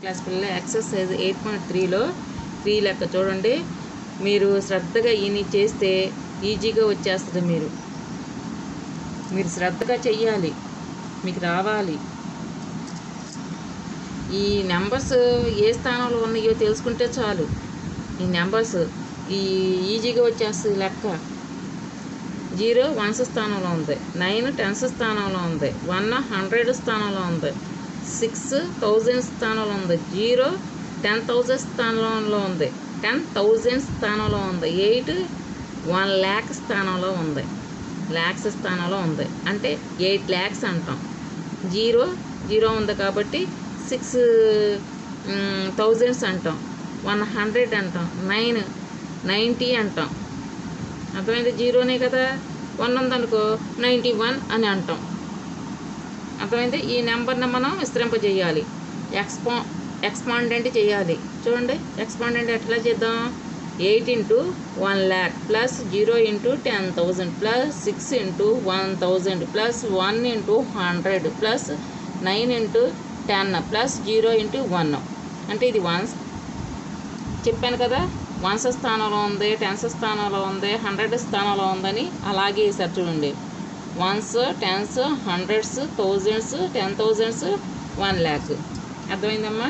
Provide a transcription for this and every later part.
class పిల్లలు exercise eight point త్రీలో three లెక్క చూడండి మీరు శ్రద్ధగా ఈయన చేస్తే ఈజీగా వచ్చేస్తుంది మీరు మీరు శ్రద్ధగా చెయ్యాలి మీకు రావాలి ఈ నెంబర్స్ ఏ స్థానంలో ఉన్నాయో తెలుసుకుంటే చాలు ఈ నెంబర్స్ ఈ ఈజీగా వచ్చేస్తుంది లెక్క జీరో వన్స్ స్థానంలో ఉంది నైన్ టెన్స్ స్థానంలో ఉంది వన్ హండ్రెడ్ స్థానంలో ఉంది సిక్స్ థౌజండ్ స్థానంలో ఉంది జీరో టెన్ థౌజండ్ స్థానంలో ఉంది టెన్ థౌజండ్ స్థానంలో ఉంది ఎయిట్ వన్ ల్యాక్ స్థానంలో ఉంది ల్యాక్స్ స్థానంలో ఉంది అంటే ఎయిట్ ల్యాక్స్ అంటాం జీరో జీరో ఉంది కాబట్టి సిక్స్ థౌజండ్స్ అంటాం వన్ హండ్రెడ్ అంటాం నైన్ నైంటీ అంటాం అర్థమైంది జీరోనే కదా వన్ ఉందనుకో నైంటీ వన్ అని అంటాం అర్థమైంది ఈ నెంబర్ని మనం విస్తరింపజేయాలి ఎక్స్పా ఎక్స్పాండెంట్ చేయాలి చూడండి ఎక్స్పాండెంట్ ఎట్లా చేద్దాం eight into one lakh plus zero into ten thousand plus six into one thousand plus one into hundred plus nine into ten plus zero into one అంటే ఇది వన్స్ చెప్పాను కదా వన్స్ స్థానంలో ఉంది టెన్స్ స్థానంలో ఉంది హండ్రెడ్ స్థానంలో ఉందని అలాగే వేసారు చూడండి ones tens hundreds thousands ten thousands one lakh అర్థమైందమ్మా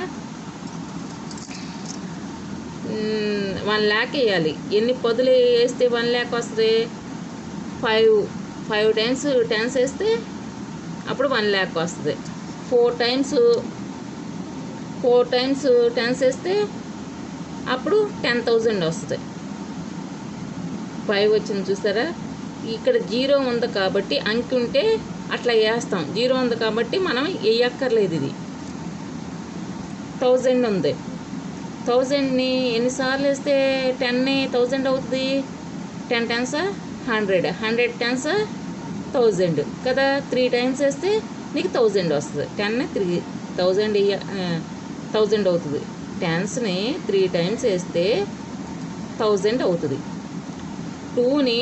వన్ ల్యాక్ వేయాలి ఎన్ని పదులు వేస్తే వన్ ల్యాక్ వస్తుంది ఫైవ్ ఫైవ్ టైమ్స్ టెన్స్ వేస్తే అప్పుడు వన్ ల్యాక్ వస్తుంది four times four times tens వేస్తే అప్పుడు టెన్ థౌజండ్ వస్తుంది ఫైవ్ వచ్చింది చూసారా ఇక్కడ జీరో ఉంది కాబట్టి అంకి ఉంటే అట్లా వేస్తాం జీరో ఉంది కాబట్టి మనం వేయక్కర్లేదు ఇది థౌజండ్ ఉంది థౌజండ్ని ఎన్నిసార్లు వేస్తే టెన్ని థౌజండ్ అవుతుంది ten tens hundred hundred tens thousand కదా త్రీ టైమ్స్ వేస్తే నీకు థౌజండ్ వస్తుంది టెన్ త్రీ థౌజండ్ థౌజండ్ అవుతుంది టెన్స్ని త్రీ టైమ్స్ వేస్తే థౌజండ్ అవుతుంది టూని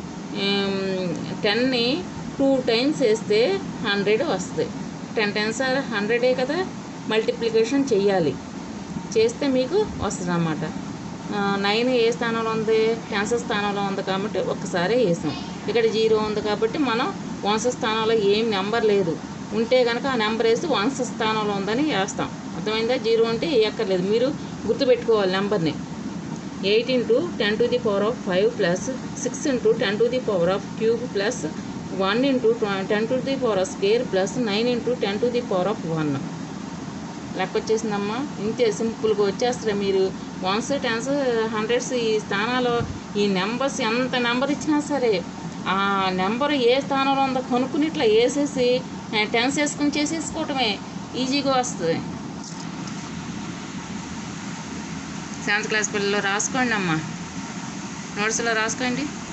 టెన్ని టూ టైమ్స్ వేస్తే హండ్రెడ్ వస్తుంది టెన్ టెన్స్ ఆర్ హండ్రెడే కదా మల్టిప్లికేషన్ చెయ్యాలి చేస్తే మీకు వస్తుంది అన్నమాట నైన్ ఏ స్థానంలో ఉంది టెన్స్ స్థానంలో ఉంది కాబట్టి ఒక్కసారి వేసాం ఇక్కడ జీరో ఉంది కాబట్టి మనం వన్స్ స్థానంలో ఏం నెంబర్ లేదు ఉంటే కనుక ఆ నెంబర్ వేసి వన్స్ స్థానంలో ఉందని వేస్తాం అర్థమైందా జీరో అంటే వేయక్కర్లేదు మీరు గుర్తుపెట్టుకోవాలి నెంబర్ని eight into ten to the power of five plus six into ten to the power of cube plus one into ten to the power of square plus nine into ten to the power of one లెక్క వచ్చేసిందమ్మా ఇంతే సింపుల్గా వచ్చేస్తారు మీరు once tens hundreds ఈ స్థానాలు ఈ numbers ఎంత నెంబర్ ఇచ్చినా సరే ఆ నెంబర్ ఏ స్థానంలో ఉందో కనుక్కుని ఇట్లా వేసేసి టెన్స్ వేసుకుని చేసేసుకోవటమే ఈజీగా వస్తుంది సెవెంత్ క్లాస్ పిల్లలు రాసుకోండి అమ్మా నోట్స్లో రాసుకోండి